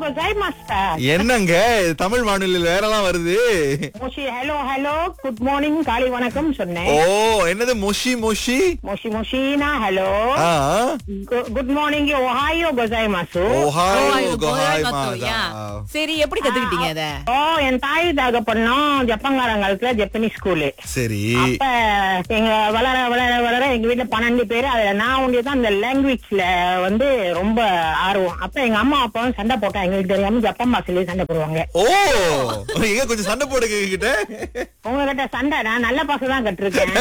gozaimasu. என்னங்க இது தமிழ் வானொலியில் வேறலாம் வருது மோஷி ஹலோ ஹலோ குட் மார்னிங் காலை வணக்கம் சொன்னேன் ஓ என்னது மொஷி மொஷி மோஷி மோஷினா ஹலோ ஆ குட் மார்னிங் ஓஹாயோ கொசாய்மாசு ஓஹாய் ஓ, கோஹாய் கோஹாய் மத்தோ, யா. மாதா சரி எப்படி கத்துக்கிட்டீங்க அத ஓ என் தாய் தகப்பனும் ஜப்பான்காரங்களுக்கு ஜப்பனீஸ் ஸ்கூலு சரி அப்ப எங்க வளர வளர வளர எங்க வீட்டுல பன்னெண்டு பேரு அதுல நான் ஒண்டிய தான் அந்த லாங்குவேஜ்ல வந்து ரொம்ப ஆர்வம் அப்ப எங்க அம்மா அப்பாவும் சண்டை போட்டா எங்களுக்கு தெரியாம ஜப்பான் பாஷையிலேயே சண்டை போடுவாங்க ஓ எங்க கொஞ்சம் சண்டை போடுங்க கிட்ட உங்ககிட்ட சண்டை நான் நல்ல பாச தான் கட்டிருக்கேன்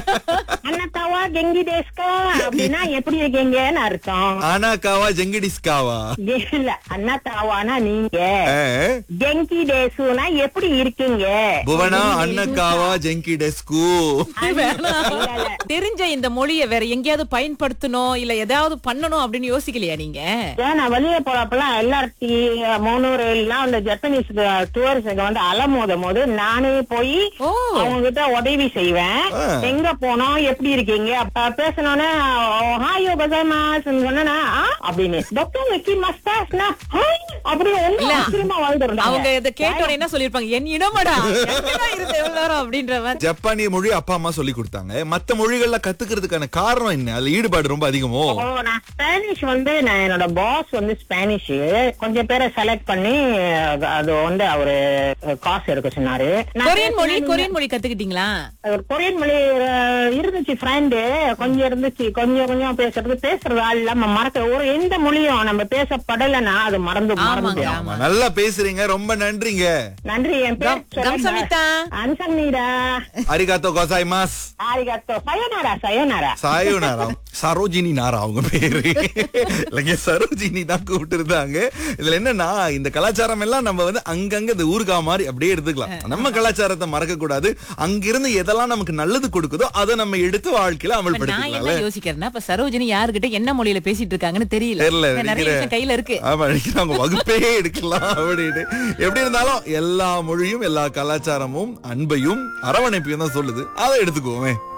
அண்ணத்தாவா கெங்கி டேஸ்கா அப்படின்னா எப்படி இருக்கீங்கன்னு அர்த்தம் ஆனாக்காவா ஜெங்கடிஸ்காவா இல்ல அண்ணத்தாவானா நீங்க ஆ? கெங்கி டேசுனா எப்படி இருக்கீங்க புவனா அன்னக்காவா ஜெங்கி டெஸ்கு இல்ல, இல்ல. தெரிஞ்ச இந்த மொழியை வேற எங்கேயாவது பயன்படுத்தணும் இல்ல ஏதாவது பண்ணணும் அப்படின்னு யோசிக்கலையா நீங்க ஏன் நான் வெளியே போறப்பெல்லாம் எல்ஆர்டி மூணூர் எல்லாம் அந்த ஜப்பனீஸ் டூரிஸ்ட் வந்து அலமோதும் போது நானே போய் ஓ. அவங்க கிட்ட உதவி செய்வேன் ஆ. எங்க போனோம் எப்படி இருக்கீங்க அப்ப பேசணும்னே ஹாயோ கசாமாஸ் சொன்னா அப்படின்னு டாக்டர் மிக்கி மஸ்தாஸ்னா ஹாய் அப்படி ஒண்ணு இல்ல. ஆச்சரியமா வாழ்ந்துருந்தாங்க அவங்க இதை கேட்டோட என்ன சொல்லிருப்பாங்க என் இடமடா எங்கடா இருந்த எவ்வளவு நேரம் அப்படின்ற மாதிரி ஜப்பானிய மொழி அப்பா அம்மா சொல்லி கொடுத்தாங்க மத்த மொழிகள்ல கத்துக்கிறதுக்கான காரணம் என்ன அதுல ஈடுபாடு ரொம்ப அதிகமோ ஓ நான் ஸ்பானிஷ் வந்து நான் என்னோட பாஸ் வந்து ஸ்பானிஷ் கொஞ்சம் பேரை செலக்ட் பண்ணி அது- அது வந்து அவரு காசு எடுக்க சொன்னாரு நான் கொரியன் மொழி பேசினது- கொரியன் மொழி கத்துக்கிட்டீங்களா ஒரு கொரியன் மொழி அஹ், இருந்துச்சு ஃப்ரெண்டு கொஞ்சம் இருந்துச்சு கொஞ்சம் கொஞ்சம் பேசுறது பேசுறது ஆள் இல்லாம மறக்க ஒரு எந்த மொழியும் நம்ம பேசப்படலைன்னா அது மறந்து மறந்து ஆமாங்க ஆமா, நல்லா பேசுறீங்க ரொம்ப நன்றிங்க நன்றி என் பேர் கம்சமிதா. அன்சன்னிடா அரிகாத்தோ கோசாய்மாஸ் ஆரிகத்தோ சயோனாரா சயோனாரா சாயோ நாரா சரோஜினி நாரா அவங்க பேரு இல்லைங்க சரோஜினி தான் கூப்பிட்டு இருந்தாங்க இதுல என்னன்னா இந்த கலாச்சாரம் எல்லாம் நம்ம வந்து அங்கங்க இந்த ஊருகா மாதிரி அப்படியே எடுத்துக்கலாம் நம்ம கலாச்சாரத்தை மறக்க கூடாது அங்கிருந்து எதெல்லாம் நமக்கு நல்லது கொடுக்குதோ அதை நம்ம எடுத்து வாழ்க்கையில இப்ப நான் அமல்படுத்திக்கலாம்ல என்ன யோசிக்கிறேன்னா இப்ப சரோஜினி யாருகிட்ட என்ன மொழியில பேசிட்டு இருக்காங்கன்னு தெரியல தெரியல, நிறைய நினைக்கிறேன். விஷயம் கையில இருக்கு ஆமா நினைக்கிறேன் அவங்க வகுப்பே எடுக்கலாம் அப்படின்னு எப்படி இருந்தாலும் எல்லா மொழியும் எல்லா கலாச்சாரமும் அன்பையும் அரவணைப்பையும் தான் சொல்லுது அதை எடுத்துக்குவோமே